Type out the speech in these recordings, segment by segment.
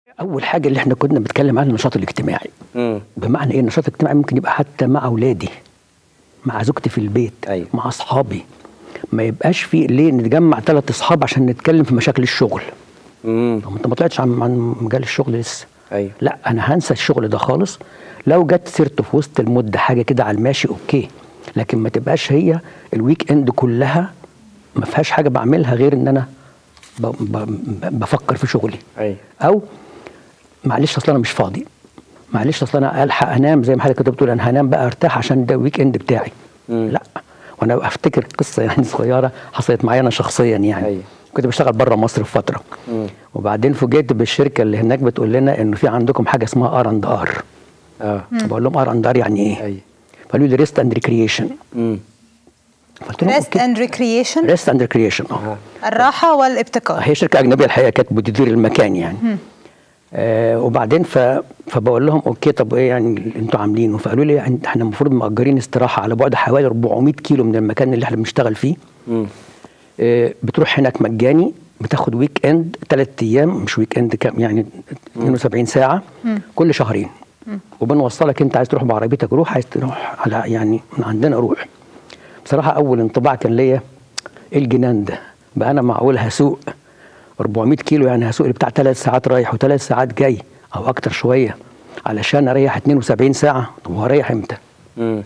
اول حاجه اللي احنا كنا بنتكلم عنها النشاط الاجتماعي امم بمعنى ايه النشاط الاجتماعي ممكن يبقى حتى مع اولادي مع زوجتي في البيت أيوة. مع اصحابي ما يبقاش في ليه نتجمع ثلاث اصحاب عشان نتكلم في مشاكل الشغل امم طب انت ما طلعتش عن عن مجال الشغل لسه ايوه لا انا هنسى الشغل ده خالص لو جت سيرته في وسط المده حاجه كده على الماشي اوكي لكن ما تبقاش هي الويك اند كلها ما فيهاش حاجه بعملها غير ان انا ب ب ب بفكر في شغلي ايوه او معلش اصل انا مش فاضي معلش اصل انا الحق انام زي ما حضرتك كنت بتقول انا هنام بقى ارتاح عشان ده الويك اند بتاعي مم. لا وانا افتكر قصه يعني صغيره حصلت معايا انا شخصيا يعني أيوة. كنت بشتغل بره مصر في فتره مم. وبعدين فوجئت بالشركه اللي هناك بتقول لنا انه في عندكم حاجه اسمها ار اند ار اه بقول لهم ار اند ار يعني ايه؟ ايوه فقالوا لي ريست اند ريكريشن امم قلت لهم ريست اند ريكريشن ريست اند ريكريشن اه اه الراحه والابتكار هي شركه اجنبيه الحقيقه كانت بتدير المكان يعني آه وبعدين ف... فبقول لهم اوكي طب ايه يعني اللي انتوا عاملينه فقالوا لي عند- احنا المفروض مأجرين استراحه على بعد حوالي 400 كيلو من المكان اللي احنا بنشتغل فيه امم آه بتروح هناك مجاني بتاخد ويك اند ثلاث ايام مش ويك اند كام يعني 72 ساعه كل شهرين وبنوصلك انت عايز تروح بعربيتك روح عايز تروح على يعني من عندنا روح بصراحه اول انطباع كان ليا ايه الجنان ده بقى انا معقول هسوق 400 كيلو يعني هسوق لي بتاع ثلاث ساعات رايح وثلاث ساعات جاي او اكتر شويه علشان اريح 72 ساعه طب وهريح امتى امم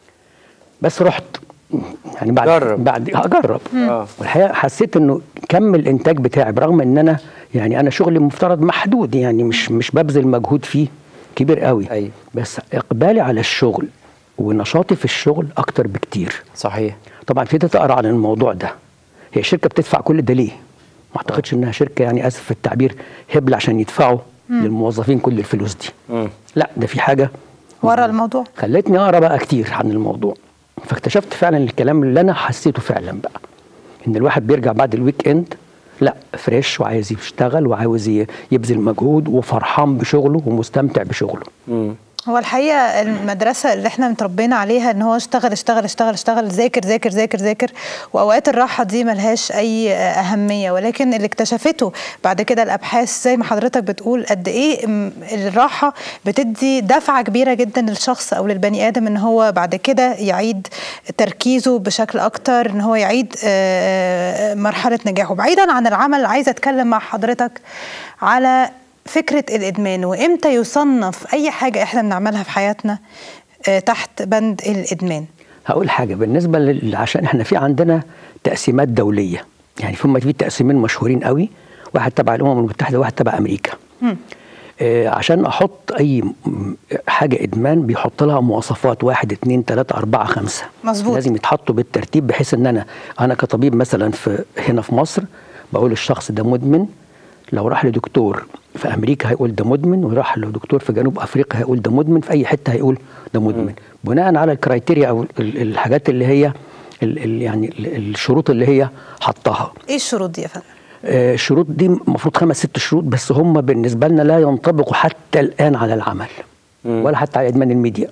بس رحت يعني بعد جرب. بعد اجرب اه والحقيقه حسيت انه كم الانتاج بتاعي برغم ان انا يعني انا شغلي مفترض محدود يعني مش مش ببذل مجهود فيه كبير قوي أيوة. بس اقبالي على الشغل ونشاطي في الشغل اكتر بكتير صحيح طبعا ابتديت اقرا عن الموضوع ده هي الشركه بتدفع كل ده ليه ما اعتقدش انها شركه يعني اسف في التعبير هبل عشان يدفعوا للموظفين كل الفلوس دي امم لا ده في حاجه ورا الموضوع خلتني اقرا بقى كتير عن الموضوع فاكتشفت فعلا الكلام اللي انا حسيته فعلا بقى ان الواحد بيرجع بعد الويك اند لا فريش وعايز يشتغل وعاوز ي- يبذل مجهود وفرحان بشغله ومستمتع بشغله امم هو الحقيقه المدرسه اللي احنا متربينا عليها ان هو اشتغل اشتغل اشتغل اشتغل ذاكر ذاكر ذاكر ذاكر واوقات الراحه دي ملهاش اي اهميه ولكن اللي اكتشفته بعد كده الابحاث زي ما حضرتك بتقول قد ايه م- الراحه بتدي دفعه كبيره جدا للشخص او للبني ادم ان هو بعد كده يعيد تركيزه بشكل اكتر ان هو يعيد آه، مرحله نجاحه بعيدا عن العمل عايزه اتكلم مع حضرتك على فكرة الإدمان وإمتى يصنف أي حاجة إحنا بنعملها في حياتنا آه، تحت بند الإدمان هقول حاجه بالنسبه لل... عشان احنا في عندنا تقسيمات دوليه يعني في في تقسيمين مشهورين قوي واحد تبع الامم المتحده وواحد تبع امريكا آه عشان احط اي م- حاجه ادمان بيحط لها مواصفات واحد اتنين تلاته اربعه خمسه مظبوط. لازم يتحطوا بالترتيب بحيث ان انا انا كطبيب مثلا في هنا في مصر بقول الشخص ده مدمن لو راح لدكتور في امريكا هيقول ده مدمن وراح لدكتور في جنوب افريقيا هيقول ده مدمن في اي حته هيقول ده مدمن بناء على الكرايتيريا او ال- الحاجات اللي هي ال- ال- يعني ال- الشروط اللي هي حطها إيه الشروط دي يا فندم؟ آه، الشروط دي المفروض خمس ست شروط بس هم بالنسبه لنا لا ينطبقوا حتى الان على العمل ولا حتى على ادمان الميديا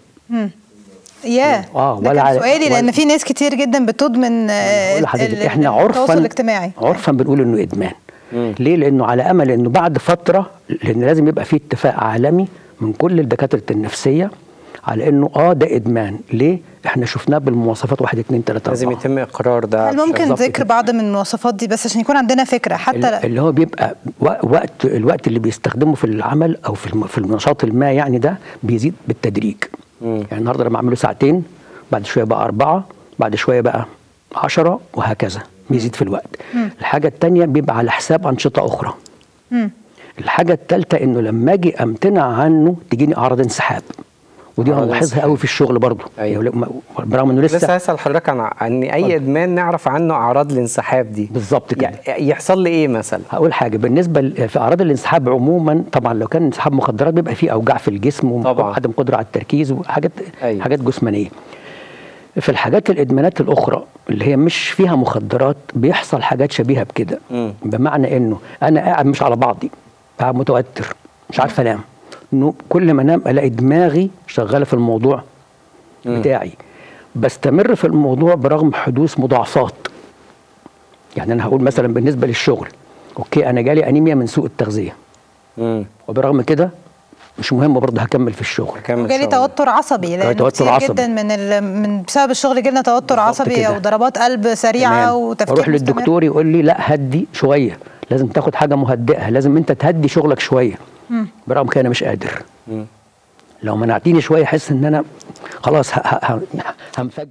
ياه آه، ده ولا كان على- سؤالي لأن ولا- في ناس كتير جدا بتدمن آه، بقول لحضرتك ال- احنا التواصل عرفا الاجتماعي عرفا بنقول انه ادمان ليه لانه على امل انه بعد فتره لان لازم يبقى في اتفاق عالمي من كل الدكاتره النفسيه على انه اه ده ادمان ليه احنا شفناه بالمواصفات واحد اتنين تلاته لازم أربعة. يتم اقرار ده هل ممكن بالظبط ذكر كده. بعض من المواصفات دي بس عشان يكون عندنا فكرة ال- حتى اللي هو بيبقى و- وقت الوقت اللي بيستخدمه في العمل او في الم- في النشاط ما يعني ده بيزيد بالتدريج يعني النهارده لما اعمله ساعتين بعد شويه بقى اربعه بعد شويه بقى عشرة وهكذا بيزيد في الوقت الحاجه الثانيه بيبقى على حساب انشطه اخرى مم. الحاجه الثالثه انه لما اجي امتنع عنه تجيني اعراض انسحاب ودي انا أعراض بلاحظها انسحاب. قوي في الشغل برضه أيوة. يعني لما- برغم انه لسه لسه هسأل حضرتك عن عن اي ادمان نعرف عنه اعراض الانسحاب دي بالظبط كده ي- يحصل لي ايه مثلا هقول حاجه بالنسبه ل- في اعراض الانسحاب عموما طبعا لو كان انسحاب مخدرات بيبقى فيه اوجاع في الجسم طبعاً. وعدم قدره على التركيز وحاجات أيوة. حاجات جسمانيه في الحاجات الادمانات الاخرى اللي هي مش فيها مخدرات بيحصل حاجات شبيهه بكده مم. بمعنى انه انا قاعد مش على بعضي قاعد متوتر مش عارف انام إنه كل ما انام الاقي دماغي شغاله في الموضوع بتاعي بستمر في الموضوع برغم حدوث مضاعفات يعني انا هقول مثلا بالنسبه للشغل اوكي انا جالي انيميا من سوء التغذيه امم وبرغم كده مش مهم برضه هكمل في الشغل كمل جالي شغل. توتر عصبي لان توتر كتير عصبي. جدا من ال... من بسبب الشغل جالنا توتر بالظبط عصبي كده. او ضربات قلب سريعه تمام. وتفكير اروح مستمر. للدكتور يقول لي لا هدي شويه لازم تاخد حاجه مهدئه لازم انت تهدي شغلك شويه برغم كده انا مش قادر مم. لو منعتيني شويه احس ان انا خلاص ه- ه- ه- هنفجر